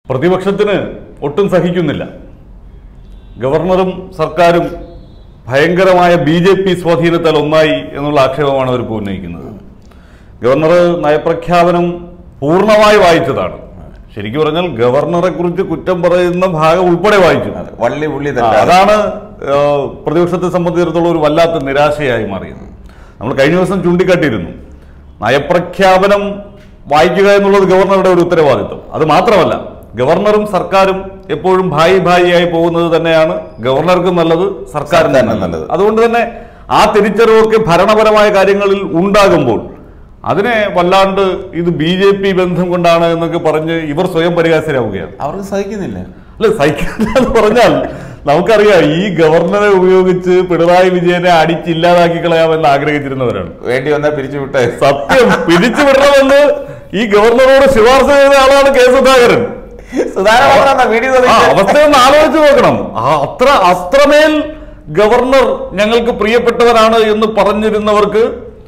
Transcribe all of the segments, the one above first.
പ്രതിപക്ഷത്തിന് ഒട്ടും സഹിക്കുന്നില്ല ഗവർണറും സർക്കാരും ഭയങ്കരമായ ബി ജെ പി സ്വാധീനത്താൽ ഒന്നായി എന്നുള്ള ആക്ഷേപമാണ് അവർ ഉന്നയിക്കുന്നത് ഗവർണർ നയപ്രഖ്യാപനം പൂർണ്ണമായി വായിച്ചതാണ് ശരിക്കും പറഞ്ഞാൽ ഗവർണറെ കുറിച്ച് കുറ്റം പറയുന്ന ഭാഗം ഉൾപ്പെടെ വായിച്ചു അതെ. വള്ളി പുള്ളി ആ, തെറ്റാതെ അതാണ് ആ, പ്രതിപക്ഷത്തെ സംബന്ധിച്ചിടത്തോളം ഒരു വല്ലാത്ത നിരാശയായി മാറിയത് നമ്മൾ കഴിഞ്ഞ ദിവസം ചൂണ്ടിക്കാട്ടിയിരുന്നു നയപ്രഖ്യാപനം വായിക്കുക എന്നുള്ളത് ഗവർണറുടെ ഒരു ഉത്തരവാദിത്വം അത് മാത്രമല്ല ഗവർണറും സർക്കാരും എപ്പോഴും ഭായി ഭായിയായി പോകുന്നത് തന്നെയാണ് ഗവർണർക്കും നല്ലത് സർക്കാരിനും സർക്കാരിനും നല്ലത് നല്ലത്. അതുകൊണ്ട് തന്നെ ആ തിരിച്ചറിവൊക്കെ ഭരണപരമായ കാര്യങ്ങളിൽ ഉണ്ടാകുമ്പോൾ അതിനെ വല്ലാണ്ട് ഇത് ബി ജെ പി ബന്ധം കൊണ്ടാണ് എന്നൊക്കെ പറഞ്ഞ് ഇവർ സ്വയം പരിഹാസ്യരാവുകയാണ് അവർക്ക് സഹിക്കുന്നില്ല അല്ല സഹിക്കില്ല എന്ന് പറഞ്ഞാൽ നമുക്കറിയാം ഈ ഗവർണറെ ഉപയോഗിച്ച് പിണറായി വിജയനെ അടിച്ചില്ലാതാക്കി കളയാമെന്ന് ആഗ്രഹിച്ചിരുന്നവരാണ് വേണ്ടി വന്നാൽ പിരിച്ചുവിട്ടെ സത്യം പിരിച്ചു വിടണമെന്ന് ഈ ഗവർണറോട് ശുപാർശ ചെയ്ത ആളാണ് കെ സുധാകരൻ സുധാരണ വീഡിയോ ആ അവസ്ഥയൊന്ന് ആലോചിച്ച് നോക്കണം ആ അത്ര അത്രമേൽ ഗവർണർ ഞങ്ങൾക്ക് പ്രിയപ്പെട്ടവരാണ് എന്ന് പറഞ്ഞിരുന്നവർക്ക്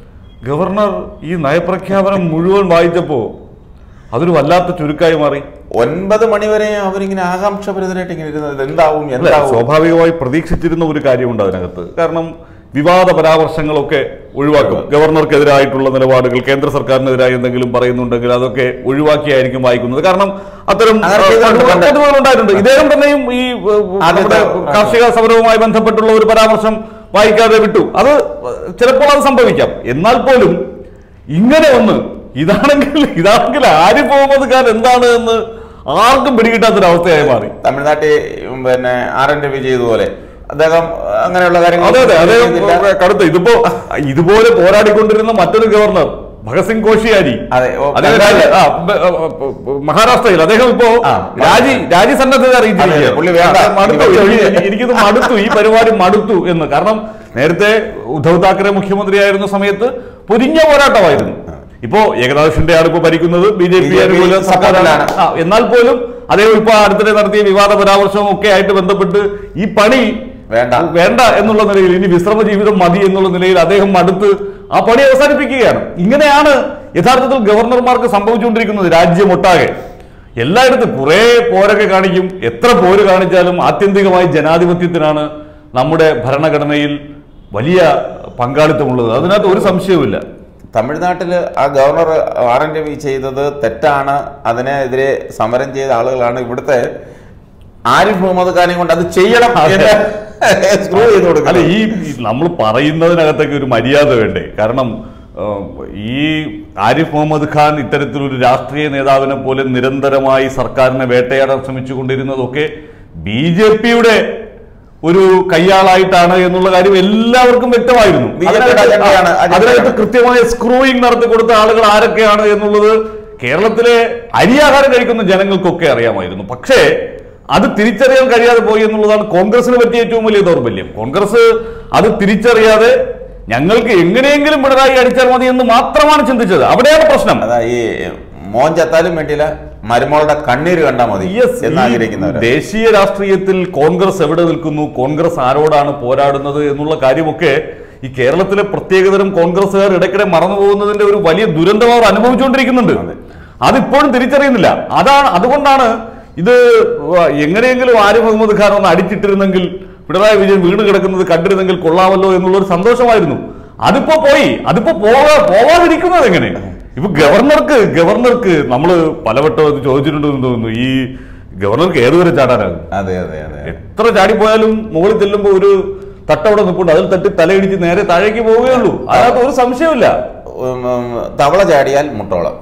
ഗവർണർ ഈ നയപ്രഖ്യാപനം മുഴുവൻ വായിച്ചപ്പോ അതൊരു വല്ലാത്ത ചുരുക്കായി മാറി ഒൻപത് മണിവരെ അവരിങ്ങനെ ആകാംക്ഷപരിതരായിട്ട് ഇങ്ങനെ ഇരുന്നത് എന്താവും അല്ല, എന്താവും സ്വാഭാവികമായി പ്രതീക്ഷിച്ചിരുന്ന ഒരു കാര്യമുണ്ട് അതിനകത്ത് കാരണം വിവാദ പരാമർശങ്ങളൊക്കെ ഒഴിവാക്കും ഗവർണർക്കെതിരായിട്ടുള്ള നിലപാടുകൾ കേന്ദ്ര സർക്കാരിനെതിരായി എന്തെങ്കിലും പറയുന്നുണ്ടെങ്കിൽ അതൊക്കെ ഒഴിവാക്കിയായിരിക്കും വായിക്കുന്നത് കാരണം അത്തരം അങ്ങനെ ചെയ്തിട്ടുണ്ട് പണ്ട്. പദ്ധതികൾ ഉണ്ടായിട്ടുണ്ട് ഇദ്ദേഹം തന്നെയും ഈ ഏഹ്, നമ്മുടെ ആദ്യത്തെ- കാർഷിക സമരവുമായി ബന്ധപ്പെട്ടുള്ള ഒരു പരാമർശം വായിക്കാതെ വിട്ടു അത് ചിലപ്പോൾ അത് സംഭവിക്കാം എന്നാൽ പോലും ഇങ്ങനെ ഒന്ന് ഇതാണെങ്കിൽ ഇതാണെങ്കിൽ ആര് മുഹമ്മദ് ഖാൻ എന്താണ് എന്ന് ആർക്കും പിടികിട്ടാത്തൊരവസ്ഥയായി മാറി തമിഴ്നാട്ടിൽ പിന്നെ ആർ എൻ രവി ചെയ്തതുപോലെ അദ്ദേഹം അങ്ങനെയുള്ള കാര്യങ്ങൾ അതെ അതെ അദ്ദേഹം ചെയ്തില്ല. കടുത്ത ഇതിപ്പോ ഇതുപോലെ പോരാടിക്കൊണ്ടിരുന്ന മറ്റൊരു ഗവർണർ ഭഗത് സിംഗ് കോഷിയാരി അതെ, ഓ, അദ്ദേഹം ബംഗാളിൽ. രാജി- ആ, ബ- ആ, ആ, മഹാരാഷ്ട്രയിൽ അദ്ദേഹം ഇപ്പോ ആ, രാജി രാജി സന്നദ്ധത അതെ, അറിയിച്ചിരിക്കുകയാണ്. പുള്ളി വേണ്ട. ആ, മടുത്തു ഇനി എനിക്ക് ഒഴിഞ്ഞ്. എനിക്കിത് മടുത്തു ഈ പരിപാടി മടുത്തു എന്ന് കാരണം നേരത്തെ ഉദ്ധവ് താക്കറെ മുഖ്യമന്ത്രിയായിരുന്ന സമയത്ത് പൊരിഞ്ഞ പോരാട്ടമായിരുന്നു ഇപ്പോ ഏകനാഥ് ഷിൻഡെയാണ് ഇപ്പോ ഭരിക്കുന്നത് ബി ജെ പി BJP അനുകൂല സർക്കാരാണ് സപ്പോർട്ടിലാണ്. ആ, എന്നാൽ പോലും അദ്ദേഹം ഇപ്പൊ അടുത്തിടെ നടത്തിയ വിവാദ പരാമർശവും ഒക്കെ ആയിട്ട് ബന്ധപ്പെട്ട് ഈ പണി വേണ്ട. വേണ്ട എന്നുള്ള നിലയിൽ ഇനി വിശ്രമ ജീവിതം മതി എന്നുള്ള നിലയിൽ അദ്ദേഹം അടുത്ത് ആ പണി അവസാനിപ്പിക്കുകയാണ് ഇങ്ങനെയാണ് യഥാർത്ഥത്തിൽ ഗവർണർമാർക്ക് സംഭവിച്ചുകൊണ്ടിരിക്കുന്നത് രാജ്യമൊട്ടാകെ എല്ലായിടത്തും കുറെ പോരൊക്കെ കാണിക്കും എത്ര പോര് കാണിച്ചാലും ആത്യന്തികമായി ജനാധിപത്യത്തിനാണ് നമ്മുടെ ഭരണഘടനയിൽ വലിയ പങ്കാളിത്തമുള്ളത് അതിനകത്ത് ഒരു സംശയവുമില്ല തമിഴ്നാട്ടിൽ ആ ഗവർണർ ആർ എൻ രവി ചെയ്തത് തെറ്റാണ് അതിനെതിരെ സമരം ചെയ്ത ആളുകളാണ് ഇവിടുത്തെ ആരിഫ് മുഹമ്മദ് ഖാനെ കൊണ്ട് അത് ചെയ്യണം എന്ന് സ്ക്രൂ ചെയ്ത് അല്ല കൊടുക്കണം ഈ നമ്മൾ പറയുന്നതിനകത്തൊക്കെ ഒരു മര്യാദ വേണ്ടേ കാരണം ആ, ഈ ആരിഫ് മുഹമ്മദ് ഖാൻ ഇത്തരത്തിലൊരു രാഷ്ട്രീയ നേതാവിനെ പോലെ നിരന്തരമായി സർക്കാരിനെ വേട്ടയാടാൻ ശ്രമിച്ചുകൊണ്ടിരുന്നതൊക്കെ ബി ജെ പിയുടെ ഒരു കയ്യാളായിട്ടാണ് എന്നുള്ള കാര്യം എല്ലാവർക്കും വ്യക്തമായിരുന്നു BJP യുടെ അതിനകത്ത് അജണ്ടയാണ്, ആ, അജണ്ടയാണ്. അതിനകത്ത് കൃത്യമായ സ്ക്രൂയിങ് നടത്തി കൊടുത്ത ആളുകൾ ആരൊക്കെയാണ് എന്നുള്ളത് കേരളത്തിലെ അരിയാഹാരം കഴിക്കുന്ന ജനങ്ങൾക്കൊക്കെ അറിയാമായിരുന്നു പക്ഷേ അത് തിരിച്ചറിയാൻ കഴിയാതെ പോയി എന്നുള്ളതാണ് കോൺഗ്രസിന് പറ്റിയ ഏറ്റവും വലിയ ദൗർബല്യം കോൺഗ്രസ് അത് തിരിച്ചറിയാതെ ഞങ്ങൾക്ക് എങ്ങനെയെങ്കിലും പിണറായി അടിച്ചാൽ മതി എന്ന് മാത്രമാണ് ചിന്തിച്ചത് അവിടെയാണ് പ്രശ്നം അതാ ഈ മോൻ ചത്താലും വേണ്ടിയില്ല മരുമോളുടെ കണ്ണീര് കണ്ടാൽ മതി Yes, എന്ന് ഈ ആഗ്രഹിക്കുന്നവർ ദേശീയ രാഷ്ട്രീയത്തിൽ കോൺഗ്രസ് എവിടെ നിൽക്കുന്നു കോൺഗ്രസ് ആരോടാണ് പോരാടുന്നത് എന്നുള്ള കാര്യമൊക്കെ ഈ കേരളത്തിലെ പ്രത്യേകതരം കോൺഗ്രസ്സുകാർ ഇടയ്ക്കിടെ മറന്നു പോകുന്നതിന്റെ ഒരു വലിയ ദുരന്തം അവർ അനുഭവിച്ചുകൊണ്ടിരിക്കുന്നുണ്ട് അതെ. അതിപ്പോഴും തിരിച്ചറിയുന്നില്ല അതാണ് അതുകൊണ്ടാണ് ഇത് എങ്ങനെയെങ്കിലും ആരിഫ് മുഹമ്മദ് ഖാൻ ഒന്ന് അടിച്ചിട്ടിരുന്നെങ്കിൽ പിണറായി വിജയൻ വീണ് കിടക്കുന്നത് കണ്ടിരുന്നെങ്കിൽ കൊള്ളാമല്ലോ എന്നുള്ളൊരു സന്തോഷമായിരുന്നു അതിപ്പോ പോയി അതിപ്പോ പോകാ പോവാതിരിക്കുന്നത് എങ്ങനെ ഇപ്പൊ ഗവർണർക്ക് ഗവർണർക്ക് നമ്മൾ പലവട്ടം അത് ചോദിച്ചിട്ടുണ്ടെന്ന് തോന്നുന്നു ഈ ഗവർണർക്ക് ഏതുവരെ ചാടാനാകും അതെ അതെ അതെ എത്ര ചാടിപ്പോയാലും മുകളിൽ ചെല്ലുമ്പോൾ ഒരു തട്ടവിടെ നിൽപ്പുണ്ട് അതിൽ തട്ടി തലയിടിച്ച് നേരെ താഴേക്ക് പോവുകയുള്ളൂ അതിനകത്ത് ഒരു സംശയമില്ല ഉം, ഉം, തവള ചാടിയാൽ മുട്ടോളം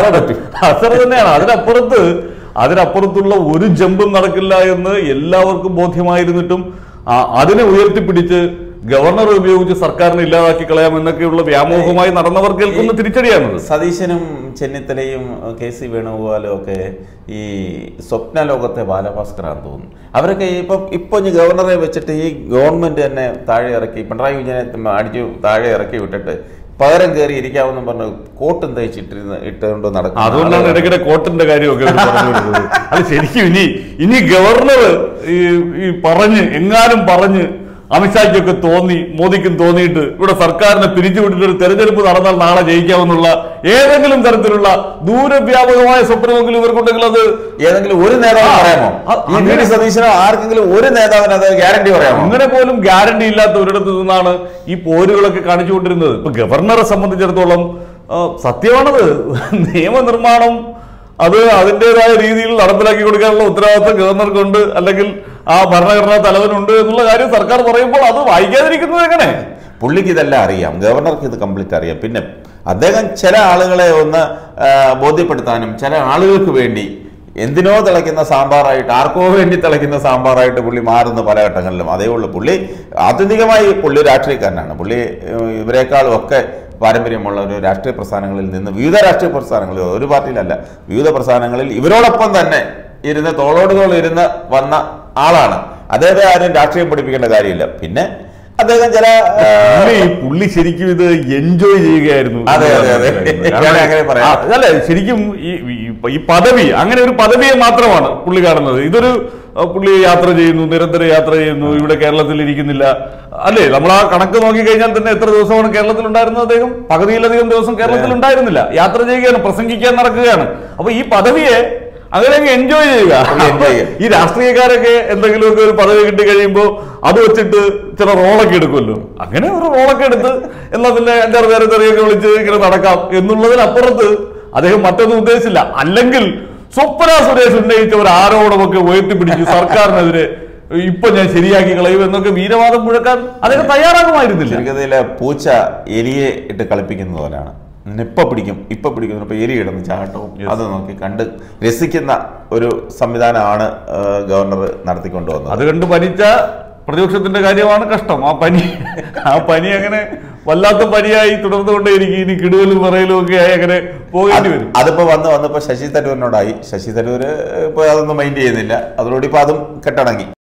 അത്ര തന്നെയാണ് അതിനപ്പുറത്ത് അതിനപ്പുറത്തുള്ള ഒരു ജമ്പും നടക്കില്ല എന്ന് എല്ലാവർക്കും ബോധ്യമായിരുന്നിട്ടും ആ, അതിനെ ഉയർത്തിപ്പിടിച്ച് ഗവർണർ ഉപയോഗിച്ച് സർക്കാരിനെ ഇല്ലാതാക്കി കളയാം എന്നൊക്കെയുള്ള വ്യാമോഹമായി നടന്നവർ കേൾക്കുന്ന തിരിച്ചടിയാണത് സതീശനും ചെന്നിത്തലയും കെ സി വേണുഗോപാലും ഒക്കെ ഈ സ്വപ്ന ലോകത്തെ ബാലഭാസ്കറാന്ന് തോന്നുന്നു അവരൊക്കെ ഇപ്പൊ ഇപ്പൊ ഇനി ഗവർണറെ വെച്ചിട്ട് ഈ ഗവൺമെന്റ് തന്നെ താഴെ ഇറക്കി പിണറായി വിജയനെ അടിച്ചു താഴെ ഇറക്കി വിട്ടിട്ട് പകരം കയറി ഇരിക്കാമെന്നും പറഞ്ഞ് കോട്ടും തയ്ച്ചിട്ടിരുന്ന് ഇട്ടുകൊണ്ട് നടക്കും അതുകൊണ്ടാണ് ഇടയ്ക്കിടെ കോട്ടിന്റെ കാര്യമൊക്കെ ഇവര് പറഞ്ഞു വരുന്നത് അത് ശരിക്കും ഇനി ഇനി ഗവർണർ ഈ ഈ പറഞ്ഞ് എങ്ങാനും പറഞ്ഞ് അമിത്ഷായ്ക്കൊക്കെ തോന്നി മോദിക്കും തോന്നിയിട്ട് ഇവിടെ സർക്കാരിനെ പിരിച്ചുവിട്ടിട്ട് ഒരു തെരഞ്ഞെടുപ്പ് നടന്നാൽ നാളെ ജയിക്കാമെന്നുള്ള ഏതെങ്കിലും തരത്തിലുള്ള ദൂരവ്യാപകമായ സ്വപ്നമെങ്കിലും ഇവർക്കുണ്ടെങ്കിൽ അത് ഏതെങ്കിലും ഒരു നേതാവ് ആ, പറയാമോ ആ, ഈ വി അങ്ങനെ- ഡി സതീശനോ ആർക്കെങ്കിലും ഒരു നേതാവിന് അത് ഗ്യാരണ്ടി പറയാമോ അങ്ങനെ പോലും ഗ്യാരണ്ടി ഇല്ലാത്ത ഒരിടത്ത് നിന്നാണ് ഈ പോരുകളൊക്കെ കാണിച്ചുകൊണ്ടിരുന്നത് ഇപ്പൊ ഗവർണറെ സംബന്ധിച്ചിടത്തോളം ആ, സത്യമാണത് നിയമനിർമ്മാണം അത് അതിൻ്റെതായ രീതിയിൽ നടപ്പിലാക്കി കൊടുക്കാനുള്ള ഉത്തരവാദിത്വം ഗവർണർക്കുണ്ട് അല്ലെങ്കിൽ ആ ഭരണഘടനാ തലവനുണ്ട് എന്നുള്ള കാര്യം സർക്കാർ പറയുമ്പോൾ അത് വായിക്കാതിരിക്കുന്നത് എങ്ങനെ പുള്ളിക്ക് ഇതെല്ലാം അറിയാം ഗവർണർക്ക് ഇത് കംപ്ലീറ്റ് അറിയാം പിന്നെ അദ്ദേഹം ചില ആളുകളെ ഒന്ന് ആ, ബോധ്യപ്പെടുത്താനും ചില ആളുകൾക്ക് വേണ്ടി എന്തിനോ തിളയ്ക്കുന്ന സാമ്പാറായിട്ട് ആർക്കോ വേണ്ടി തിളയ്ക്കുന്ന സാമ്പാറായിട്ട് പുള്ളി മാറുന്ന പല ഘട്ടങ്ങളിലും അതേ ഉള്ളൂ പുള്ളി ആത്യന്തികമായി പുള്ളി രാഷ്ട്രീയക്കാരനാണ് പുള്ളി ഏഹ്, ഇവരെക്കാളും ഒക്കെ പാരമ്പര്യമുള്ള ഒരു രാഷ്ട്രീയ പ്രസ്ഥാനങ്ങളിൽ നിന്ന് വിവിധ രാഷ്ട്രീയ പ്രസ്ഥാനങ്ങളിൽ ഒരു പാർട്ടിയിലല്ല വിവിധ പ്രസ്ഥാനങ്ങളിൽ ഇവരോടൊപ്പം തന്നെ ഇരുന്ന് തോളോട് തോൾ ഇരുന്ന് വന്ന ആളാണ് അദ്ദേഹത്തെ ആരും രാഷ്ട്രീയം പഠിപ്പിക്കേണ്ട കാര്യമില്ല പിന്നെ അദ്ദേഹം ചില ആ, പുള്ളി പുള്ളി ശരിക്കും ഇത് എൻജോയ് ചെയ്യുകയായിരുന്നു അതെ, അതെ, അതെ. ഞാൻ അങ്ങനെ പറയാം. ആ, അല്ല ശരിക്കും ഈ ഈ- ഈ പദവി അങ്ങനെ ഒരു പദവിയെ മാത്രമാണ് പുള്ളി കാണുന്നത് ഇതൊരു ആ, പുള്ളി യാത്ര ചെയ്യുന്നു നിരന്തരം യാത്ര ചെയ്യുന്നു ഇവിടെ കേരളത്തിൽ ഇരിക്കുന്നില്ല അല്ലേ നമ്മൾ ആ കണക്ക് നോക്കി കഴിഞ്ഞാൽ തന്നെ എത്ര ദിവസമാണ് കേരളത്തിൽ ഉണ്ടായിരുന്നത് അദ്ദേഹം പകുതിയിലധികം ദിവസം കേരളത്തിൽ ഉണ്ടായിരുന്നില്ല യാത്ര ചെയ്യുകയാണ് പ്രസംഗിക്കാൻ നടക്കുകയാണ് അപ്പൊ ഈ പദവിയെ അങ്ങനെ അങ്ങ് എൻജോയ് ചെയ്യുക പുള്ളി enjoy ചെയ്യുക. ഈ രാഷ്ട്രീയക്കാരൊക്കെ എന്തെങ്കിലുമൊക്കെ ഒരു പദവി കിട്ടി കഴിയുമ്പോൾ അത് വെച്ചിട്ട് ചില റോളൊക്കെ എടുക്കുമല്ലോ അങ്ങനെ ഒരു റോളൊക്കെ എടുത്ത് എന്നാ പിന്നെ അഞ്ചാറ് പേരെ തെറിയൊക്കെ വിളിച്ച് ഇങ്ങനെ നടക്കാം എന്നുള്ളതിനപ്പുറത്ത് അദ്ദേഹം മറ്റൊന്നും ഉദ്ദേശിച്ചില്ല അല്ലെങ്കിൽ സ്വപ്ന സുരേഷ് ഉന്നയിച്ച ഒരു ആരോപണമൊക്കെ ഉയർത്തിപ്പിടിച്ച് സർക്കാരിനെതിരെ ഇപ്പൊ ഞാൻ ശരിയാക്കി കളയും എന്നൊക്കെ വീരവാദം മുഴക്കാൻ അദ്ദേഹം തയ്യാറാകുമായിരുന്നില്ല ചുരുക്കത്തില് പൂച്ച എലിയെ ഇട്ട് കളിപ്പിക്കുന്ന പോലെയാണ് നിന്നെ ഇപ്പൊ പിടിക്കും ഇപ്പൊ പിടിക്കും ഇപ്പൊ എലി ഇടുന്ന ചാട്ടവും അത് നോക്കി കണ്ട് രസിക്കുന്ന ഒരു സംവിധാനമാണ് ആ, ഗവർണർ നടത്തിക്കൊണ്ടുവന്നത് അത് കണ്ട് പനിച്ച പ്രതിപക്ഷത്തിന്റെ കാര്യമാണ് കഷ്ടം ആ പനി ആ പനി അങ്ങനെ വല്ലാത്ത പനിയായി തുടർന്നുകൊണ്ടേയിരിക്കും ഇനി കിടുവലും പറയലും ഒക്കെ ആയി അങ്ങനെ പോകേണ്ടി വരും അതിപ്പോ വന്ന് വന്നപ്പോ ശശി തരൂരിനോടായി ശശി തരൂര് ഇപ്പൊ അതൊന്നും മൈൻഡ് ചെയ്യുന്നില്ല അതോടുകൂടി ഇപ്പൊ അതും കെട്ടടങ്ങി